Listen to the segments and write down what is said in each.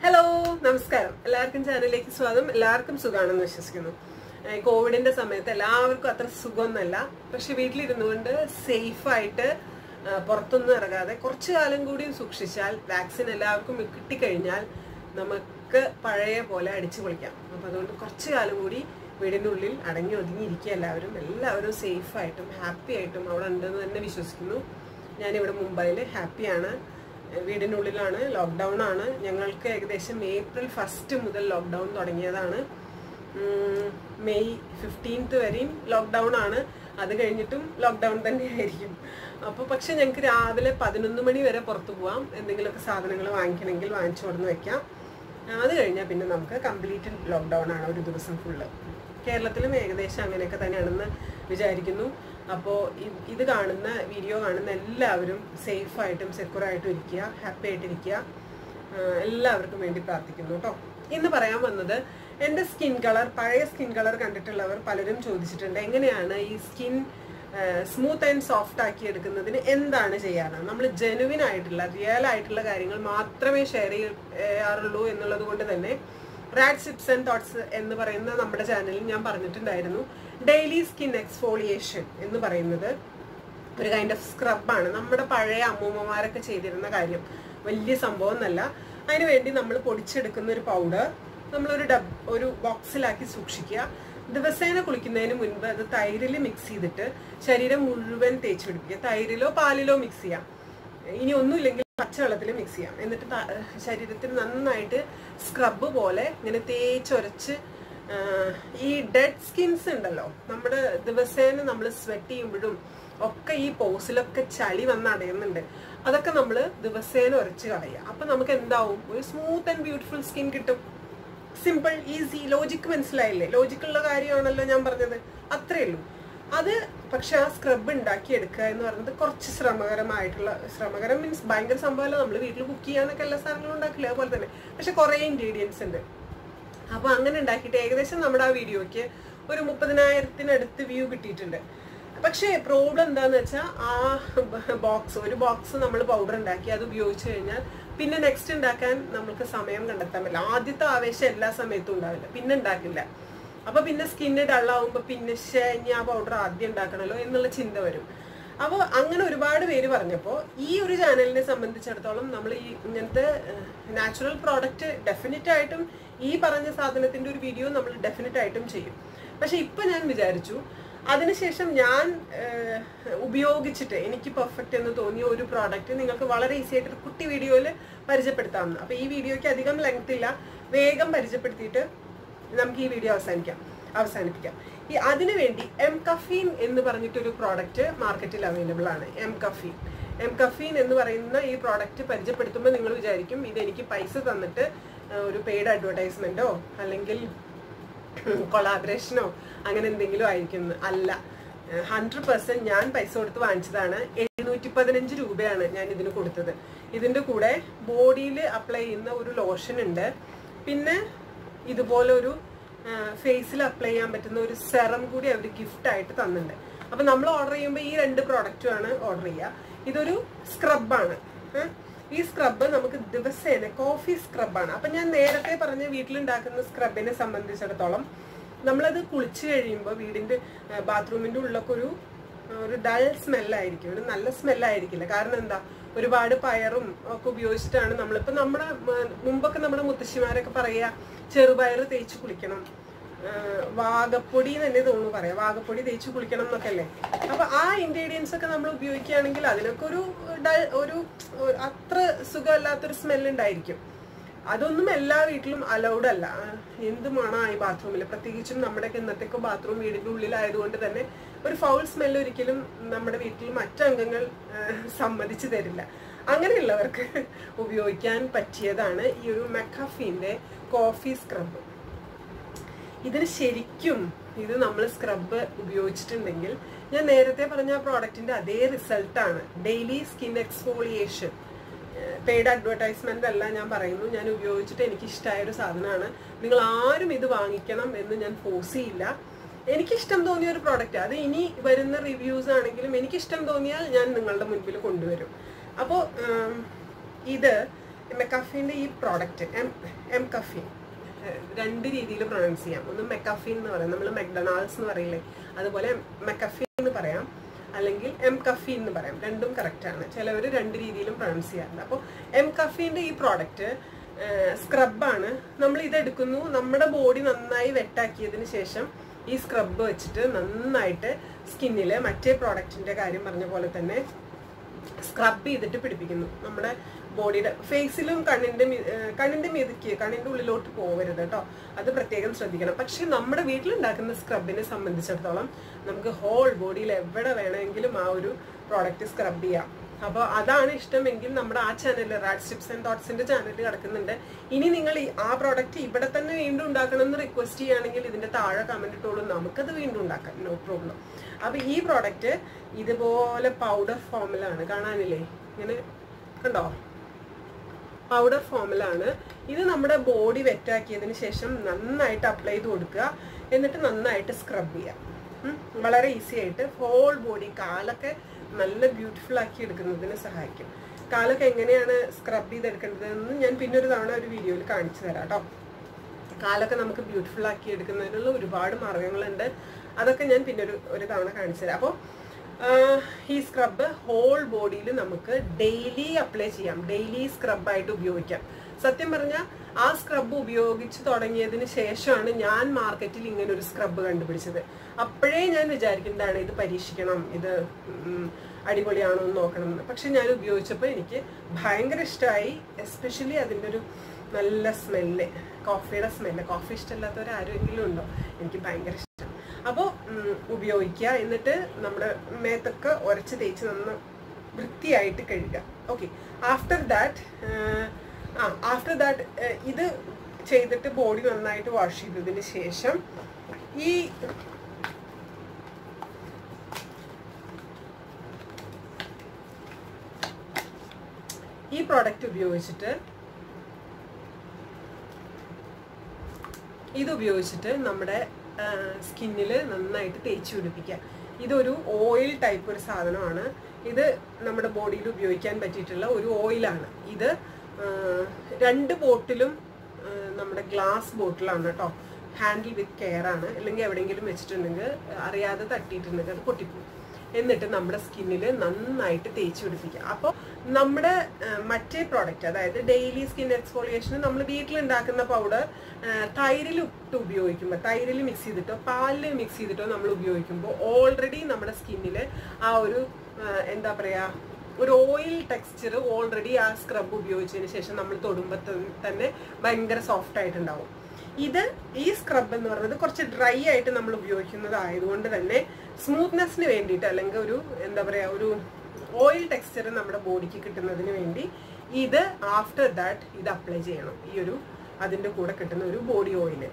Hello നമസ്കാരം എല്ലാവർക്കും ചാനലിലേക്ക് സ്വാഗതം എല്ലാവർക്കും സുഖമാണെന്ന് വിശ്വസിക്കുന്നു ഏഹ് കോവിഡിന്റെ സമയത്ത് എല്ലാവർക്കും അത്ര സുഖമൊന്നല്ല പക്ഷെ വീട്ടിലിരുന്നുകൊണ്ട് സേഫായിട്ട് പുറത്തൊന്നും ഇറങ്ങാതെ കുറച്ചു കാലം കൂടി സൂക്ഷിച്ചാൽ വാക്സിൻ എല്ലാവർക്കും കിട്ടിക്കഴിഞ്ഞാൽ നമുക്ക് പഴയ പോലെ അടിച്ചു പൊളിക്കാം അപ്പം അതുകൊണ്ട് കുറച്ചു കാലം കൂടി വീടിൻ്റെ ഉള്ളിൽ അടങ്ങി ഒതുങ്ങിയിരിക്കുക എല്ലാവരും എല്ലാവരും സേഫായിട്ടും ഹാപ്പി ആയിട്ടും അവിടെ ഉണ്ടെന്ന് തന്നെ വിശ്വസിക്കുന്നു ഞാനിവിടെ മുംബൈയിൽ ഹാപ്പിയാണ് വീടിനുള്ളിലാണ് ലോക്ക്ഡൗൺ ആണ് ഞങ്ങൾക്ക് ഏകദേശം ഏപ്രിൽ ഫസ്റ്റ് മുതൽ ലോക്ക്ഡൗൺ തുടങ്ങിയതാണ് ഉം, മെയ് ഫിഫ്റ്റീൻത്ത് വരെയും ലോക്ക്ഡൗൺ ആണ് അത് കഴിഞ്ഞിട്ടും ലോക്ക്ഡൗൺ തന്നെയായിരിക്കും അപ്പോൾ പക്ഷെ ഞങ്ങൾക്ക് രാവിലെ പതിനൊന്ന് മണി വരെ പുറത്തു പോവാം എന്തെങ്കിലുമൊക്കെ സാധനങ്ങൾ വാങ്ങിക്കണമെങ്കിൽ വാങ്ങിച്ചു കൊടുന്ന് വെക്കാം അത് കഴിഞ്ഞാൽ പിന്നെ നമുക്ക് കംപ്ലീറ്റ് ലോക്ക്ഡൗൺ ആണ് ഒരു ദിവസം ഫുള്ള് കേരളത്തിലും ഏകദേശം അങ്ങനെയൊക്കെ തന്നെയാണെന്ന് വിചാരിക്കുന്നു അപ്പോൾ ഇത് കാണുന്ന വീഡിയോ കാണുന്ന എല്ലാവരും സേഫായിട്ടും സെക്യൂറായിട്ടും ഇരിക്കുക ഹാപ്പി ആയിട്ടിരിക്കുക ആഹ് എല്ലാവർക്കും വേണ്ടി പ്രാർത്ഥിക്കുന്നു കേട്ടോ ഇന്ന് പറയാൻ വന്നത് എൻ്റെ സ്കിൻ കളർ പഴയ സ്കിൻ കളർ കണ്ടിട്ടുള്ളവർ പലരും ചോദിച്ചിട്ടുണ്ട് എങ്ങനെയാണ് ഈ സ്കിൻ സ്മൂത്ത് ആൻഡ് സോഫ്റ്റ് ആക്കി എടുക്കുന്നതിന് എന്താണ് ചെയ്യാറ് നമ്മൾ ജെനുവിൻ ആയിട്ടുള്ള റിയൽ ആയിട്ടുള്ള കാര്യങ്ങൾ മാത്രമേ ഷെയർ ചെയ്യാറുള്ളൂ എന്നുള്ളത് കൊണ്ട് തന്നെ റാഡ് സിപ്സ് ആൻഡ് തോട്ട്സ് എന്ന് പറയുന്ന നമ്മുടെ ചാനലിൽ ഞാൻ പറഞ്ഞിട്ടുണ്ടായിരുന്നു ഡെയിലി സ്കിൻ എക്സ്ഫോളിയേഷൻ എന്ന് പറയുന്നത് ഒരു കൈൻഡ് ഓഫ് സ്ക്രബാണ് നമ്മുടെ പഴയ അമ്മൂമ്മമാരൊക്കെ ചെയ്തിരുന്ന കാര്യം വലിയ സംഭവം എന്നല്ല അതിനുവേണ്ടി നമ്മൾ പൊടിച്ചെടുക്കുന്ന ഒരു പൗഡർ നമ്മളൊരു ഡബ് ഒരു ബോക്സിലാക്കി സൂക്ഷിക്കുക ദിവസേന കുളിക്കുന്നതിന് മുൻപ് അത് തൈരിൽ മിക്സ് ചെയ്തിട്ട് ശരീരം മുഴുവൻ തേച്ച് പിടിപ്പിക്കുക തൈരിലോ പാലിലോ മിക്സ് ചെയ്യാം ഇനി ഒന്നുമില്ലെങ്കിൽ പച്ചവെള്ളത്തിൽ മിക്സ് ചെയ്യാം എന്നിട്ട് ത- ശരീരത്തിന് നന്നായിട്ട് സ്ക്രബ് പോലെ ഇങ്ങനെ തേച്ചൊരച്ച് ആഹ്, ഈ ഡെഡ് സ്കിൻസ് ഉണ്ടല്ലോ നമ്മുടെ ദിവസേന നമ്മൾ സ്വെറ്റ് ചെയ്യുമ്പോഴും ഒക്കെ ഈ പോസിലൊക്കെ ചളി വന്ന് അടയുന്നുണ്ട് അതൊക്കെ നമ്മൾ ദിവസേന ഉരച്ച് കളയുക അപ്പൊ നമുക്ക് എന്താവും ഒരു സ്മൂത്ത് ആൻഡ് ബ്യൂട്ടിഫുൾ സ്കിൻ കിട്ടും സിമ്പിൾ ഈസി ലോജിക്ക് മനസ്സിലായില്ലേ ലോജിക്കുള്ള കാര്യമാണല്ലോ ഞാൻ പറഞ്ഞത് അത്രേ ഉള്ളൂ അത് പക്ഷെ ആ സ്ക്രബ് ഉണ്ടാക്കി എടുക്കുക എന്ന് പറയുന്നത് കുറച്ച് ശ്രമകരമായിട്ടുള്ള ശ്രമകരം മീൻസ് ഭയങ്കര സംഭവമല്ല നമ്മൾ വീട്ടിൽ കുക്ക് ചെയ്യാനൊക്കെ എല്ലാ സാധനങ്ങളും ഉണ്ടാക്കില്ല അതുപോലെ തന്നെ പക്ഷെ കുറേ ഇൻഗ്രീഡിയൻസ് ഉണ്ട് അപ്പൊ അങ്ങനെ ഉണ്ടാക്കിയിട്ട് ഏകദേശം നമ്മുടെ ആ വീഡിയോയ്ക്ക് ഒരു മുപ്പതിനായിരത്തിനടുത്ത് വ്യൂ കിട്ടിയിട്ടുണ്ട് പക്ഷേ പ്രോബ്ലം എന്താന്ന് വെച്ചാൽ ആ ബോക്സ് ഒരു ബോക്സ് നമ്മൾ പൗഡർ ഉണ്ടാക്കി അത് ഉപയോഗിച്ച് കഴിഞ്ഞാൽ പിന്നെ നെക്സ്റ്റ് ഉണ്ടാക്കാൻ നമുക്ക് സമയം കണ്ടെത്താൻ പറ്റില്ല ആദ്യത്തെ ആവേശം എല്ലാ സമയത്തും ഉണ്ടാവില്ല പിന്നെ ഉണ്ടാക്കില്ല അപ്പൊ പിന്നെ സ്കിന്ന് ഡള്ളാവുമ്പോ പിന്നെ ശ്ശേ, ഇനി ആ പൗഡർ ആദ്യം ഉണ്ടാക്കണല്ലോ എന്നുള്ള ചിന്ത വരും അപ്പോൾ അങ്ങനെ ഒരുപാട് പേര് പറഞ്ഞപ്പോൾ ഈ ഒരു ചാനലിനെ സംബന്ധിച്ചിടത്തോളം നമ്മൾ ഈ ഇങ്ങനത്തെ നാച്ചുറൽ പ്രോഡക്റ്റ് ഡെഫിനറ്റ് ആയിട്ടും ഈ പറഞ്ഞ സാധനത്തിന്റെ ഒരു വീഡിയോ നമ്മൾ ഡെഫിനറ്റ് ആയിട്ടും ചെയ്യും പക്ഷെ ഇപ്പൊ ഞാൻ വിചാരിച്ചു അതിനുശേഷം ഞാൻ ഏഹ്, ഉപയോഗിച്ചിട്ട് എനിക്ക് പെർഫെക്റ്റ് എന്ന് തോന്നിയ ഒരു പ്രോഡക്റ്റ് നിങ്ങൾക്ക് വളരെ ഈസി ആയിട്ട് ഒരു കുട്ടി വീഡിയോയിൽ പരിചയപ്പെടുത്താമെന്ന് അപ്പൊ ഈ വീഡിയോയ്ക്ക് അധികം ലെങ്ത് ഇല്ല വേഗം പരിചയപ്പെടുത്തിയിട്ട് നമുക്ക് ഈ വീഡിയോ അവസാനിക്കാം അവസാനിപ്പിക്കാം ഈ അതിനു വേണ്ടി എം കഫീൻ എന്ന് പറഞ്ഞിട്ടൊരു പ്രോഡക്റ്റ് മാർക്കറ്റിൽ അവൈലബിൾ ആണ് എം കഫീൻ എം കഫീൻ എന്ന് പറയുന്ന ഈ പ്രോഡക്റ്റ് പരിചയപ്പെടുത്തുമ്പോൾ നിങ്ങൾ വിചാരിക്കും ഇത് എനിക്ക് പൈസ തന്നിട്ട് ആ, ഒരു പെയ്ഡ് അഡ്വർടൈസ്മെന്റോ അല്ലെങ്കിൽ കൊളാബറേഷനോ അങ്ങനെ എന്തെങ്കിലും ആയിരിക്കും എന്ന്. അല്ല ഹൺഡ്രഡ് പെർസെന്റ് ഞാൻ പൈസ കൊടുത്ത് വാങ്ങിച്ചതാണ് എഴുന്നൂറ്റി പതിനഞ്ച് രൂപയാണ് ഞാൻ ഇതിന് കൊടുത്തത് ഇതിന്റെ കൂടെ ബോഡിയിൽ അപ്ലൈ ചെയ്യുന്ന ഒരു ലോഷൻ ഉണ്ട് പിന്നെ ഇതുപോലെ ഒരു ഫേസിൽ അപ്ലൈ ചെയ്യാൻ പറ്റുന്ന ഒരു സെറം കൂടി അവർ ഗിഫ്റ്റ് ആയിട്ട് തന്നിട്ടുണ്ട് അപ്പൊ നമ്മൾ ഓർഡർ ചെയ്യുമ്പോൾ ഈ രണ്ട് പ്രോഡക്റ്റും ആണ് ഓർഡർ ചെയ്യുക ഇതൊരു സ്ക്രബാണ് ഈ സ്ക്രബ് നമുക്ക് ദിവസേന കോഫി സ്ക്രബാണ് അപ്പൊ ഞാൻ നേരത്തെ പറഞ്ഞ വീട്ടിലുണ്ടാക്കുന്ന സ്ക്രബിനെ സംബന്ധിച്ചിടത്തോളം നമ്മളത് കുളിച്ചു കഴിയുമ്പോൾ വീടിന്റെ ബാത്റൂമിന്റെ ഉള്ളൊക്കെ ഒരു ഒരു ഡൾ സ്മെല്ലായിരിക്കും ഒരു നല്ല സ്മെല്ലായിരിക്കില്ല കാരണം എന്താ ഒരുപാട് പയറും ഒക്കെ ഉപയോഗിച്ചിട്ടാണ് നമ്മളിപ്പോ നമ്മുടെ മ- മുമ്പൊക്കെ നമ്മുടെ മുത്തശ്ശിമാരൊക്കെ പറയാ ചെറുപയർ തേച്ച് കുളിക്കണം ആ, വാഗപ്പൊടി എന്ന് തന്നെ തോന്നുന്നു പറയാം വാഗപ്പൊടി തേച്ച് കുളിക്കണം എന്നൊക്കെ അല്ലേ അപ്പൊ ആ ഇൻഗ്രീഡിയൻസ് ഒക്കെ നമ്മൾ ഉപയോഗിക്കുകയാണെങ്കിൽ അതിനൊക്കെ ഒരു ഡൾ- ഒരു ഒരു അത്ര സുഖമല്ലാത്തൊരു സ്മെല്ല് ഉണ്ടായിരിക്കും അതൊന്നും എല്ലാ വീട്ടിലും അലൗഡ് അല്ല ആ, എന്ത് മണമായി ബാത്റൂമിൽ പ്രത്യേകിച്ചും നമ്മുടെയൊക്കെ ഇന്നത്തേക്ക് ബാത്റൂം വീടിന്റെ ഉള്ളിലായതുകൊണ്ട് തന്നെ ഒരു ഫൗൾ സ്മെല്ല് ഒരിക്കലും നമ്മുടെ വീട്ടിൽ മറ്റംഗങ്ങൾ ആ, സമ്മതിച്ചു തരില്ല അങ്ങനെയുള്ളവർക്ക് ഉപയോഗിക്കാൻ പറ്റിയതാണ് ഈ ഒരു മെക്കഫീന്റെ കോഫി സ്ക്രബ് ഇതിന് ശരിക്കും ഇത് നമ്മൾ സ്ക്രബ് ഉപയോഗിച്ചിട്ടുണ്ടെങ്കിൽ ഞാൻ നേരത്തെ പറഞ്ഞ ആ പ്രോഡക്റ്റിന്റെ അതേ റിസൾട്ടാണ് daily skin exfoliation paid advertisement അല്ല ഞാൻ പറയുന്നു ഞാൻ ഉപയോഗിച്ചിട്ട് എനിക്ക് ഇഷ്ടമായ ഒരു സാധനമാണ് നിങ്ങൾ ആരും ഇത് വാങ്ങിക്കണം എന്ന് ഞാൻ ഫോഴ്സ് ചെയ്യില്ല എനിക്കിഷ്ടം തോന്നിയ ഒരു പ്രോഡക്റ്റ് അത് ഇനി വരുന്ന റിവ്യൂസ് ആണെങ്കിലും എനിക്കിഷ്ടം തോന്നിയാൽ ഞാൻ നിങ്ങളുടെ മുൻപിൽ കൊണ്ടുവരും അപ്പോൾ ഇത് മെക്കാഫീൻ്റെ ഈ പ്രോഡക്റ്റ് എം എം കഫീൻ രണ്ട് രീതിയിൽ പ്രൊണൗൺസ് ചെയ്യാം ഒന്ന് മെക്കാഫീൻ എന്ന് പറയും നമ്മൾ മെക്ഡൊണാൾഡ്സ് എന്ന് പറയില്ലേ അതുപോലെ മെക്കഫീൻ എന്ന് പറയാം അല്ലെങ്കിൽ എം കഫി എന്ന് പറയാം രണ്ടും കറക്റ്റ് ആണ് ചിലവർ രണ്ട് രീതിയിലും പ്രൊണൗൺസ് ചെയ്യാറുണ്ട് അപ്പോൾ എം കഫീൻ്റെ ഈ പ്രോഡക്റ്റ് സ്ക്രബാണ് നമ്മൾ ഇതെടുക്കുന്നു നമ്മുടെ ബോഡി നന്നായി വെട്ടാക്കിയതിന് ശേഷം ഈ സ്ക്രബ് വെച്ചിട്ട് നന്നായിട്ട് സ്കിന്നിൽ മറ്റേ പ്രോഡക്റ്റിന്റെ കാര്യം പറഞ്ഞ പോലെ തന്നെ സ്ക്രബ് ചെയ്തിട്ട് പിടിപ്പിക്കുന്നു നമ്മുടെ ബോഡിയുടെ ഫേസിലും കണ്ണിന്റെ മി- ഏഹ് കണ്ണിന്റെ മീതിക്ക് കണ്ണിന്റെ ഉള്ളിലോട്ട് പോകരുത് കേട്ടോ അത് പ്രത്യേകം ശ്രദ്ധിക്കണം പക്ഷെ നമ്മുടെ വീട്ടിലുണ്ടാക്കുന്ന സ്ക്രബിനെ സംബന്ധിച്ചിടത്തോളം നമുക്ക് ഹോൾ ബോഡിയിൽ എവിടെ വേണമെങ്കിലും ആ ഒരു പ്രോഡക്റ്റ് സ്ക്രബ് ചെയ്യാം അപ്പോൾ അതാണ് ഇഷ്ടമെങ്കിൽ നമ്മുടെ ആ ചാനൽ റാഡ് സ്റ്റിപ്സ് ആൻഡ് തോട്ട്സിന്റെ ചാനൽ കിടക്കുന്നുണ്ട് ഇനി നിങ്ങൾ ഈ ആ പ്രോഡക്റ്റ് ഇവിടെ തന്നെ വീണ്ടും ഉണ്ടാക്കണം എന്ന് റിക്വസ്റ്റ് ചെയ്യുകയാണെങ്കിൽ ഇതിന്റെ താഴെ കമന്റ് ഇട്ടോളൂ നമുക്കത് വീണ്ടും ഉണ്ടാക്കാം നോ പ്രോബ്ലം അപ്പൊ ഈ പ്രോഡക്റ്റ് ഇതുപോലെ പൗഡർ ഫോമിലാണ് കാണാനില്ലേ ഇങ്ങനെ കണ്ടോ പൗഡർ ഫോമിലാണ് ഇത് നമ്മുടെ ബോഡി വെറ്റാക്കിയതിന് ശേഷം നന്നായിട്ട് അപ്ലൈ ചെയ്ത് കൊടുക്കുക എന്നിട്ട് നന്നായിട്ട് സ്ക്രബ് ചെയ്യാം ഉം. വളരെ ഈസി ആയിട്ട് ഹോൾ ബോഡി കാലൊക്കെ നല്ല ബ്യൂട്ടിഫുൾ ആക്കി എടുക്കുന്നതിന് സഹായിക്കും കാലൊക്കെ എങ്ങനെയാണ് സ്ക്രബ് ചെയ്തെടുക്കേണ്ടതെന്ന് ഞാൻ പിന്നെ ഒരു തവണ ഒരു വീഡിയോയിൽ കാണിച്ചു തരാം കേട്ടോ കാലൊക്കെ നമുക്ക് ബ്യൂട്ടിഫുൾ ആക്കി എടുക്കുന്നതിനുള്ള ഒരുപാട് മാർഗങ്ങളുണ്ട് അതൊക്കെ ഞാൻ പിന്നെ ഒരു ഒരു തവണ കാണിച്ചു തരാം അപ്പോൾ ഈ സ്ക്രബ് ഹോൾ ബോഡിയിൽ നമുക്ക് ഡെയിലി അപ്ലൈ ചെയ്യാം ഡെയിലി സ്ക്രബായിട്ട് ഉപയോഗിക്കാം സത്യം പറഞ്ഞാൽ ആ സ്ക്രബ് ഉപയോഗിച്ച് തുടങ്ങിയതിന് ശേഷമാണ് ഞാൻ മാർക്കറ്റിൽ ഇങ്ങനെ ഒരു സ്ക്രബ് കണ്ടുപിടിച്ചത് അപ്പോഴേ ഞാൻ വിചാരിക്കുന്നതാണ് ഇത് പരീക്ഷിക്കണം ഇത് ഉം, അടിപൊളിയാണോ എന്ന് നോക്കണം എന്ന് പക്ഷെ ഞാൻ ഉപയോഗിച്ചപ്പോൾ എനിക്ക് ഭയങ്കര ഇഷ്ടമായി എസ്പെഷ്യലി അതിൻ്റെ ഒരു നല്ല സ്മെല്ല് കോഫിയുടെ സ്മെല്ല് കോഫി ഇഷ്ടമില്ലാത്തവർ ആരെങ്കിലും ഉണ്ടോ എനിക്ക് ഭയങ്കര ഇഷ്ടം അപ്പോൾ ഉപയോഗിക്കുക എന്നിട്ട് നമ്മുടെ മേത്തൊക്കെ ഉരച്ച് തേച്ച് നന്ന വൃത്തിയായിട്ട് കഴുകുക ഓക്കെ ആഫ്റ്റർ ദാറ്റ് ആ ആഫ്റ്റർ ദാറ്റ് ഇത് ചെയ്തിട്ട് ബോഡി നന്നായിട്ട് വാഷ് ചെയ്തതിന് ശേഷം ഈ ഈ പ്രോഡക്റ്റ് ഉപയോഗിച്ചിട്ട് ഇത് ഉപയോഗിച്ചിട്ട് നമ്മുടെ സ്കിന്നിൽ നന്നായിട്ട് തേച്ച് പിടിപ്പിക്കുക ഇതൊരു ഓയിൽ ടൈപ്പ് ഒരു സാധനമാണ് ഇത് നമ്മുടെ ബോഡിയിൽ ഉപയോഗിക്കാൻ പറ്റിയിട്ടുള്ള ഒരു ഓയിലാണ് ഇത് ആ, രണ്ട് ബോട്ടിലും ആ, നമ്മുടെ ഗ്ലാസ് ബോട്ടിലാണ് കേട്ടോ ഹാൻഡിൽ വിത്ത് കെയർ ആണ് അല്ലെങ്കിൽ എവിടെയെങ്കിലും വെച്ചിട്ടുണ്ടെങ്കിൽ അറിയാതെ തട്ടിയിട്ടുണ്ടെങ്കിൽ അത് പൊട്ടിപ്പോകും എന്നിട്ട് നമ്മുടെ സ്കിന്നിൽ നന്നായിട്ട് തേച്ച് പിടിപ്പിക്കുക അപ്പോൾ നമ്മുടെ ആ, മറ്റേ പ്രോഡക്റ്റ് അതായത് ഡെയിലി സ്കിൻ എക്സ്ഫോളിയേഷന് നമ്മൾ വീട്ടിലുണ്ടാക്കുന്ന പൗഡർ തൈരിൽ ഇട്ട് ഉപയോഗിക്കുമ്പോൾ തൈരിൽ മിക്സ് ചെയ്തിട്ടോ പാലിൽ മിക്സ് ചെയ്തിട്ടോ നമ്മൾ ഉപയോഗിക്കുമ്പോൾ ഓൾറെഡി നമ്മുടെ സ്കിന്നിൽ ആ ഒരു ആ, എന്താ പറയുക ഒരു ഓയിൽ ടെക്സ്ചർ ഓൾറെഡി ആ സ്ക്രബ് ഉപയോഗിച്ചതിന് ശേഷം നമ്മൾ തൊടുമ്പോൾ തന്നെ ഭയങ്കര സോഫ്റ്റ് ആയിട്ടുണ്ടാവും ഇത് ഈ സ്ക്രബ് എന്ന് പറയുന്നത് കുറച്ച് ഡ്രൈ ആയിട്ട് നമ്മൾ ഉപയോഗിക്കുന്നത് ആയതുകൊണ്ട് തന്നെ സ്മൂത്ത്നെസ്സിന് വേണ്ടിയിട്ട് അല്ലെങ്കിൽ ഒരു എന്താ പറയാ ഒരു ഓയിൽ ടെക്സ്ചർ നമ്മുടെ ബോഡിക്ക് കിട്ടുന്നതിന് വേണ്ടി ഇത് ആഫ്റ്റർ ദാറ്റ് ഇത് അപ്ലൈ ചെയ്യണം ഈ ഒരു അതിന്റെ കൂടെ കിട്ടുന്ന ഒരു body oil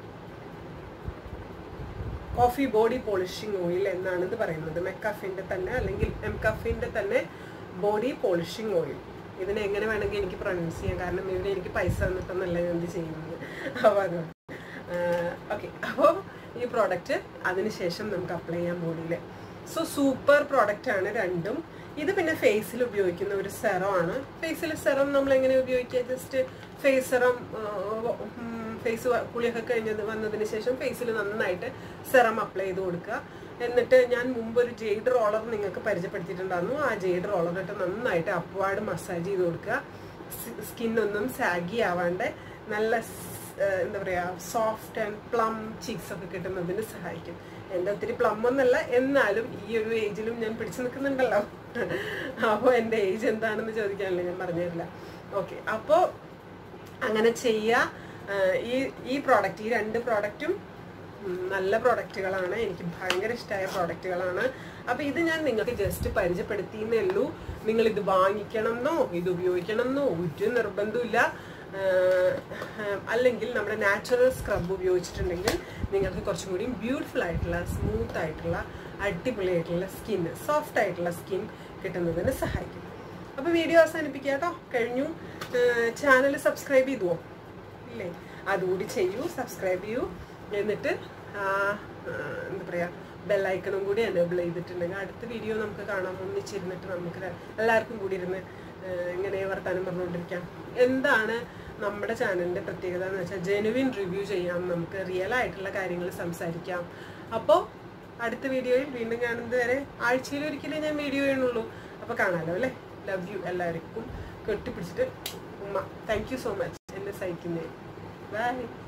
coffee body polishing oil എന്നാണ് ഇത് പറയുന്നത് മെക്കാഫിന്റെ തന്നെ അല്ലെങ്കിൽ എംകഫിന്റെ തന്നെ ബോഡി പോളിഷിംഗ് ഓയിൽ ഇതിനെ എങ്ങനെ വേണമെങ്കിൽ എനിക്ക് പ്രൊനൗൺസ് ചെയ്യാം കാരണം ഇവിടെ എനിക്ക് പൈസ തന്നിട്ടൊന്നല്ല ഞാൻ ഇത് ചെയ്യുന്നത് അപ്പോൾ അതുകൊണ്ട് ഓക്കെ അപ്പോൾ ഈ പ്രോഡക്റ്റ് അതിനുശേഷം നമുക്ക് അപ്ലൈ ചെയ്യാം ബോഡിയിൽ സോ സൂപ്പർ പ്രോഡക്റ്റ് ആണ് രണ്ടും ഇത് പിന്നെ ഫേസിൽ ഉപയോഗിക്കുന്ന ഒരു സെറം ആണ് ഫേസിൽ സെറം നമ്മൾ എങ്ങനെ ഉപയോഗിക്കുക ജസ്റ്റ് ഫേസ് സെറം ഫേസ് കുളിയൊക്കെ കഴിഞ്ഞത് വന്നതിന് ശേഷം ഫേസിൽ നന്നായിട്ട് സെറം അപ്ലൈ ചെയ്ത് കൊടുക്കുക എന്നിട്ട് ഞാൻ മുമ്പ് ഒരു ജെയ്ഡ് റോളർ നിങ്ങൾക്ക് പരിചയപ്പെടുത്തിയിട്ടുണ്ടായിരുന്നു ആ ജെയ്ഡ് റോളർ ഇട്ട് നന്നായിട്ട് അപ്വാർഡ് മസാജ് ചെയ്ത് കൊടുക്കുക സ്കിന്നൊന്നും സാഗി ആവാണ്ട് നല്ല സ്- ഏഹ് എന്താ പറയുക സോഫ്റ്റ് ആൻഡ് പ്ലം ചീക്സ് ഒക്കെ കിട്ടുന്നതിന് സഹായിക്കും എൻ്റെ ഒത്തിരി പ്ലം ഒന്നല്ല എന്നാലും ഈ ഒരു ഏജിലും ഞാൻ പിടിച്ചു നിൽക്കുന്നുണ്ടല്ലോ അപ്പോൾ എൻ്റെ ഏജ് എന്താണെന്ന് ചോദിക്കാനല്ലേ ഞാൻ പറഞ്ഞുതരില്ല ഓക്കെ അപ്പോൾ അങ്ങനെ ചെയ്യുക ആഹ് ഈ ഈ പ്രോഡക്റ്റ് ഈ രണ്ട് പ്രോഡക്റ്റും ഉം, നല്ല പ്രോഡക്റ്റുകളാണ് എനിക്ക് ഭയങ്കര ഇഷ്ടമായ പ്രോഡക്റ്റുകളാണ് അപ്പൊ ഇത് ഞാൻ നിങ്ങൾക്ക് ജസ്റ്റ് പരിചയപ്പെടുത്തിയെന്നേ ഉള്ളൂ നിങ്ങൾ ഇത് വാങ്ങിക്കണം എന്നോ ഇത് ഉപയോഗിക്കണം എന്നോ ഒരു നിർബന്ധമില്ല ആഹ് അല്ലെങ്കിൽ നമ്മുടെ നാച്ചുറൽ സ്ക്രബ് ഉപയോഗിച്ചിട്ടുണ്ടെങ്കിൽ നിങ്ങൾക്ക് കുറച്ചും കൂടി ബ്യൂട്ടിഫുൾ ആയിട്ടുള്ള സ്മൂത്ത് ആയിട്ടുള്ള അടിപൊളിയായിട്ടുള്ള സ്കിൻ സോഫ്റ്റ് ആയിട്ടുള്ള സ്കിൻ കിട്ടുന്നതിന് സഹായിക്കും അപ്പോൾ വീഡിയോ അവസാനിപ്പിക്കുക കേട്ടോ കഴിഞ്ഞു ചാനൽ സബ്സ്ക്രൈബ് ചെയ്തുവോ ഇല്ലേ അതുകൂടി ചെയ്യൂ സബ്സ്ക്രൈബ് ചെയ്യൂ എന്നിട്ട് ആ, ആ, എന്താ പറയുക ബെല്ലൈക്കണും കൂടി എനേബിൾ ചെയ്തിട്ടുണ്ടെങ്കിൽ അടുത്ത വീഡിയോ നമുക്ക് കാണാം ഒന്നിച്ചിരുന്നിട്ട് നമുക്ക് ര- എല്ലാവർക്കും കൂടി ഇരുന്ന് ഏഹ് ഇങ്ങനെ വർത്താനം പറഞ്ഞുകൊണ്ടിരിക്കാം എന്താണ് നമ്മുടെ ചാനലിന്റെ പ്രത്യേകത എന്ന് വെച്ചാൽ ജെനുവിൻ റിവ്യൂ ചെയ്യാം നമുക്ക് റിയൽ ആയിട്ടുള്ള കാര്യങ്ങൾ സംസാരിക്കാം അപ്പോൾ അടുത്ത വീഡിയോയിൽ വീണ്ടും കാണുന്നത് വരെ ആഴ്ചയിൽ ഒരിക്കലേ ഞാൻ വീഡിയോ ചെയ്യണുള്ളൂ അപ്പോൾ കാണാലോ അല്ലേ ലവ് യു എല്ലാവർക്കും കെട്ടിപ്പിടിച്ചിട്ട് ഉമ്മ താങ്ക് യു സോ മച്ച് എന്നെ സഹിക്കുന്നേ ബൈ